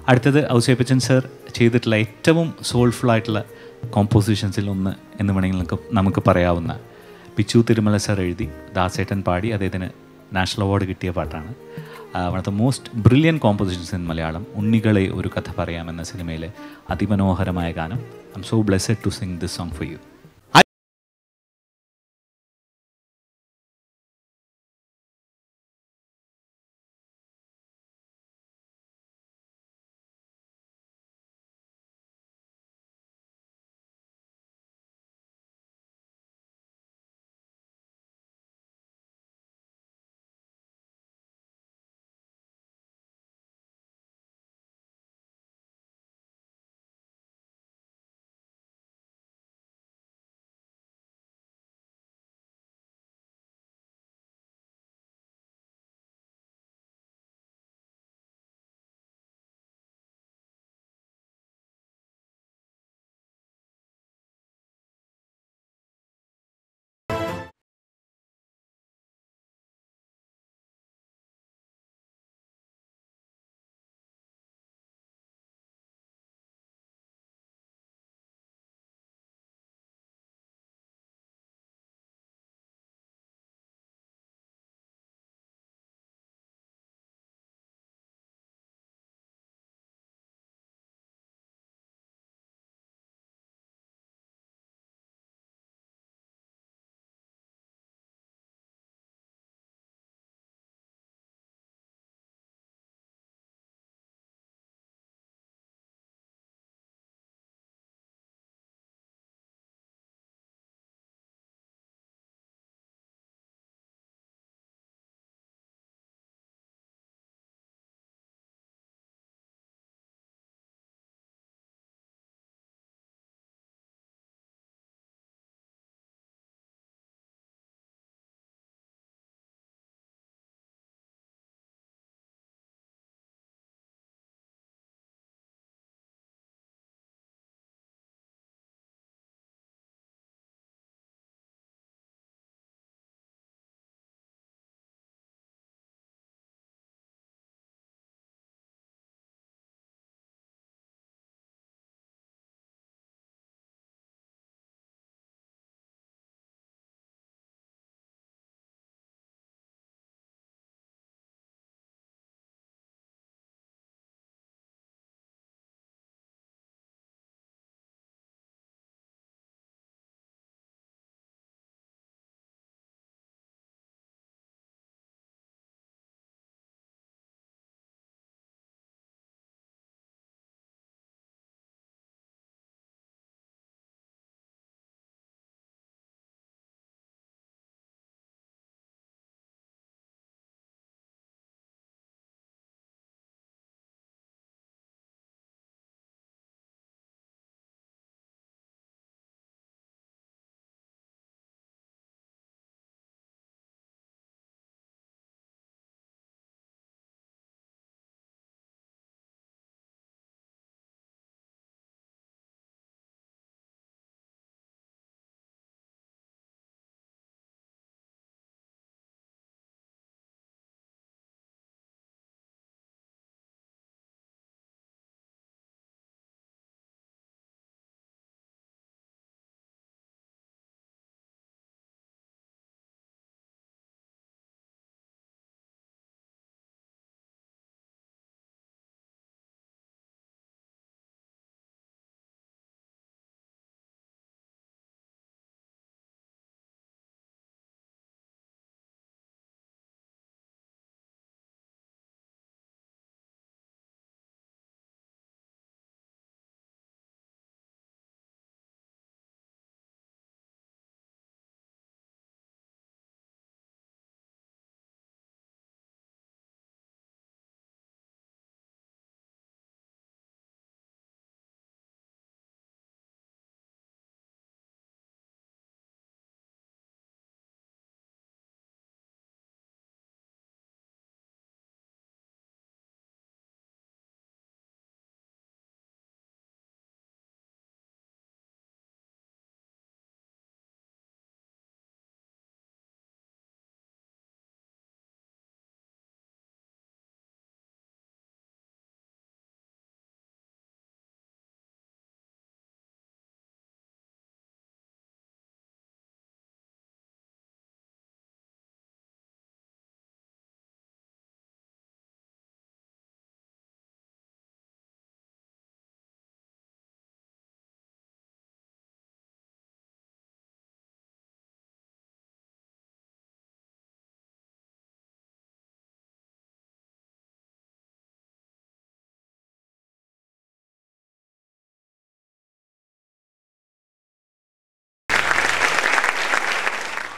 അടുത്തത് ഔസേപ്പച്ചൻ സർ ചെയ്തിട്ടുള്ള ഏറ്റവും സോൾഫുൾ ആയിട്ടുള്ള കോമ്പോസിഷൻസിൽ ഒന്ന് എന്ന് വേണമെങ്കിൽ നമുക്ക് നമുക്ക് പറയാവുന്ന പിച്ചു തിരുമല സർ എഴുതി ദാസേട്ടൻ പാടി അദ്ദേഹത്തിന് നാഷണൽ അവാർഡ് കിട്ടിയ പാട്ടാണ് one of the most brilliant compositions in Malayalam ഉണ്ണികളെ ഒരു കഥ പറയാമെന്ന സിനിമയിലെ അതിമനോഹരമായ ഗാനം I'm so blessed to sing this song for you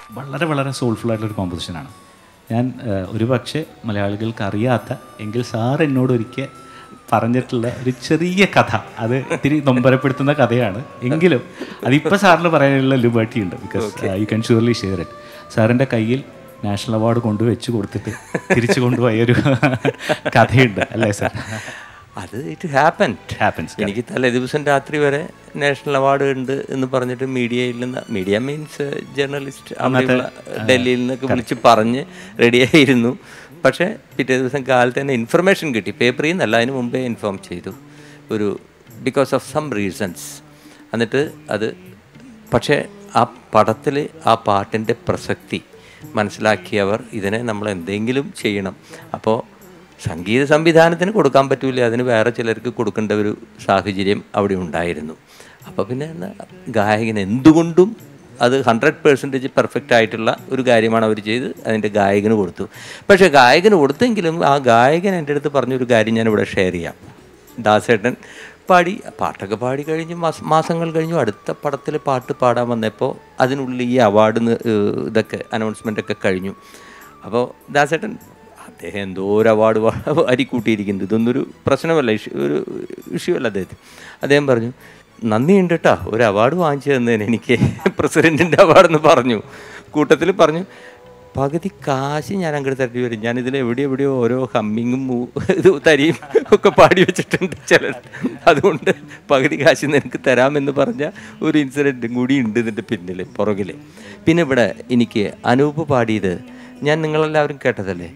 വളരെ വളരെ സോൾഫുൾ ആയിട്ടുള്ളൊരു കോമ്പോസിഷനാണ് ഞാൻ ഏഹ്, ഒരു പക്ഷേ മലയാളികൾക്ക് അറിയാത്ത എങ്കിൽ സാർ എന്നോട് ഒരിക്കൽ പറഞ്ഞിട്ടുള്ള ഒരു ചെറിയ കഥ അത് ഇത്തിരി നൊമ്പരപ്പെടുത്തുന്ന കഥയാണ് എങ്കിലും അതിപ്പോൾ സാറിന് പറയാനുള്ള ലിബർട്ടി ഉണ്ട് because you can surely share it സാറിൻ്റെ കയ്യിൽ നാഷണൽ അവാർഡ് കൊണ്ടുവച്ച് കൊടുത്തിട്ട് തിരിച്ചു കൊണ്ടുപോയ ഒരു കഥയുണ്ട് അല്ലേ സാർ അത് ഇറ്റ് ഹാപ്പൻ ഹാപ്പൻസ് എനിക്ക് തലേ ദിവസം രാത്രി വരെ നാഷണൽ അവാർഡ് ഉണ്ട് എന്ന് പറഞ്ഞിട്ട് മീഡിയയിൽ നിന്ന് മീഡിയ മീൻസ് ജേർണലിസ്റ്റ് അവിടെയുള്ള ഡൽഹിയിൽ നിന്നൊക്കെ വിളിച്ച് പറഞ്ഞ് റെഡിയായിരുന്നു പക്ഷേ പിറ്റേ ദിവസം കാലത്ത് തന്നെ ഇൻഫർമേഷൻ കിട്ടി പേപ്പറിൽ നിന്നല്ല അതിന് മുമ്പേ ഇൻഫോം ചെയ്തു ഒരു ബിക്കോസ് ഓഫ് സം റീസൺസ് എന്നിട്ട് അത് പക്ഷേ ആ പടത്തിൽ ആ പാട്ടിൻ്റെ പ്രസക്തി മനസ്സിലാക്കിയവർ ഇതിനെ നമ്മൾ എന്തെങ്കിലും ചെയ്യണം അപ്പോൾ സംഗീത സംവിധാനത്തിന് കൊടുക്കാൻ പറ്റൂല അതിന് വേറെ ചിലർക്ക് കൊടുക്കേണ്ട ഒരു സാഹചര്യം അവിടെ ഉണ്ടായിരുന്നു അപ്പോൾ പിന്നെ എന്നാ ഗായകൻ എന്തുകൊണ്ടും അത് ഹൺഡ്രഡ് പേഴ്സൻറ്റേജ് പെർഫെക്റ്റ് ആയിട്ടുള്ള ഒരു കാര്യമാണ് അവർ ചെയ്ത് അതിൻ്റെ ഗായകന് കൊടുത്തു പക്ഷേ ഗായകന് കൊടുത്തെങ്കിലും ആ ഗായകൻ എൻ്റെ അടുത്ത് പറഞ്ഞൊരു കാര്യം ഞാൻ ഇവിടെ ഷെയർ ചെയ്യാം ദാസേട്ടൻ പാടി പാട്ടൊക്കെ പാടി കഴിഞ്ഞ് മാസ മാസങ്ങൾ കഴിഞ്ഞു അടുത്ത പടത്തിൽ പാട്ട് പാടാൻ വന്നപ്പോൾ അതിനുള്ളിൽ ഈ അവാർഡ് ഇതൊക്കെ അനൗൺസ്മെൻ്റ് ഒക്കെ കഴിഞ്ഞു അപ്പോൾ ദാസേട്ടൻ അദ്ദേഹം എന്തോ ഒരു അവാർഡ് അരിക്കൂട്ടിയിരിക്കുന്നത് ഇതൊന്നൊരു പ്രശ്നമല്ല ഇഷ്യൂ ഒരു ഇഷ്യൂ അല്ല അദ്ദേഹത്തിന് അദ്ദേഹം പറഞ്ഞു നന്ദിയുണ്ട് കേട്ടോ ഒരു അവാർഡ് വാങ്ങിച്ചു തന്നതിന് എനിക്ക് പ്രസിഡൻറ്റിൻ്റെ അവാർഡെന്ന് പറഞ്ഞു കൂട്ടത്തിൽ പറഞ്ഞു പകുതി കാശ് ഞാൻ അങ്ങോട്ട് തരേണ്ടി വരും ഞാൻ ഇതിൽ എവിടെ എവിടെയോ ഓരോ ഹമ്മിങ്ങും മൂ- ഇത് തരിയും ഒക്കെ പാടി വെച്ചിട്ടുണ്ട് ചിലർ അതുകൊണ്ട് പകുതി കാശ് നിനക്ക് തരാമെന്ന് പറഞ്ഞ ഒരു ഇൻസിഡൻറ്റും കൂടി ഉണ്ട് ഇതിൻ്റെ പിന്നിൽ പുറകിൽ പിന്നെ ഇവിടെ എനിക്ക് അനൂപ് പാടിയത് ഞാൻ നിങ്ങളെല്ലാവരും കേട്ടതല്ലേ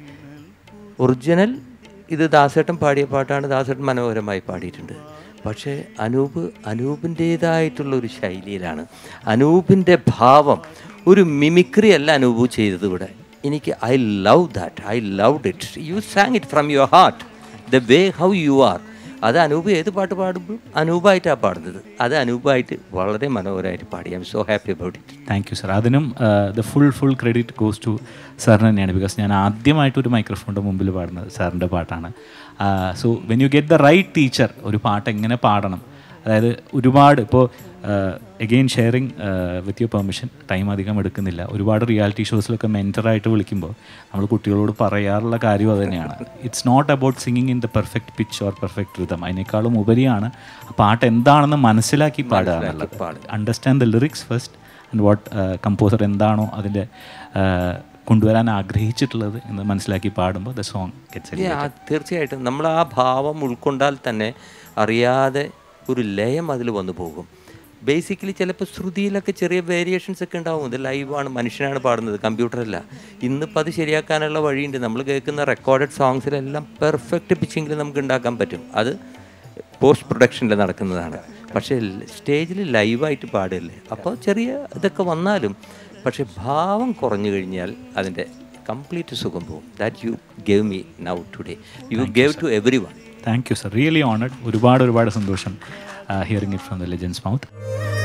ഒറിജിനൽ ഇത് ദാസേട്ടൻ പാടിയ പാട്ടാണ് ദാസേട്ടൻ മനോഹരമായി പാടിയിട്ടുണ്ട് പക്ഷേ അനൂപ് അനൂപിൻ്റേതായിട്ടുള്ള ഒരു ശൈലിയിലാണ് അനൂപിൻ്റെ ഭാവം ഒരു മിമിക്രി അല്ല അനൂപ് ചെയ്തത് ഇവിടെ എനിക്ക് I love that I love it you sang it from your heart the way how you are അത് അനൂപ് ഏത് പാട്ട് പാടുമ്പോൾ അനൂപായിട്ടാണ് പാടുന്നത് അത് അനൂപായിട്ട് വളരെ മനോഹരമായിട്ട് പാടി I'm so happy about it thank you sir അതിനും the full full credit goes to സാറിന് തന്നെയാണ് ബിക്കോസ് ഞാൻ ആദ്യമായിട്ട് ഒരു മൈക്രോഫോണിൻ്റെ മുമ്പിൽ പാടുന്നത് സാറിൻ്റെ പാട്ടാണ് so when you get the right teacher ഒരു പാട്ട് എങ്ങനെ പാടണം അതായത് ഒരുപാട് ഇപ്പോൾ again sharing with you permission time അധികം എടുക്കുന്നില്ല ഒരുപാട് റിയാലിറ്റി ഷോസിലൊക്കെ മെൻറ്ററായിട്ട് വിളിക്കുമ്പോൾ നമ്മൾ കുട്ടികളോട് പറയാറുള്ള കാര്യം അത് തന്നെയാണ് it's not about singing in the perfect pitch or perfect rhythm അതിനേക്കാളും ഉപരിയാണ് ആ പാട്ട് എന്താണെന്ന് മനസ്സിലാക്കി പാടുക എന്നുള്ളത് understand the lyrics first and what composer എന്താണോ അതിൻ്റെ കൊണ്ടുവരാൻ ആഗ്രഹിച്ചിട്ടുള്ളത് എന്ന് മനസ്സിലാക്കി പാടുമ്പോൾ ദ സോങ് ഗെറ്റ്സ് Yeah, ആ, തീർച്ചയായിട്ടും നമ്മൾ ആ ഭാവം ഉൾക്കൊണ്ടാൽ തന്നെ അറിയാതെ ഒരു ലയം അതിൽ വന്നു പോകും ബേസിക്കലി ചിലപ്പോൾ ശ്രുതിയിലൊക്കെ ചെറിയ വേരിയേഷൻസ് ഒക്കെ ഉണ്ടാവും ഇത് ലൈവാണ് മനുഷ്യനാണ് പാടുന്നത് കമ്പ്യൂട്ടറല്ല ഇന്നിപ്പോൾ അത് ശരിയാക്കാനുള്ള വഴിയുണ്ട് നമ്മൾ കേൾക്കുന്ന റെക്കോർഡഡ് സോങ്സിലെല്ലാം പെർഫെക്റ്റ് പിച്ചിങ്ങിൽ നമുക്ക് ഉണ്ടാക്കാൻ പറ്റും അത് പോസ്റ്റ് പ്രൊഡക്ഷനിൽ നടക്കുന്നതാണ് പക്ഷേ സ്റ്റേജിൽ ലൈവായിട്ട് പാടില്ലേ അപ്പോൾ ചെറിയ ഇതൊക്കെ വന്നാലും പക്ഷേ ഭാവം കുറഞ്ഞു കഴിഞ്ഞാൽ അതിൻ്റെ കംപ്ലീറ്റ് സുഖം പോകും that you gave me now today you gave to everyone thank you sir really honoured ഒരുപാട് ഒരുപാട് സന്തോഷം hearing it from the legend's mouth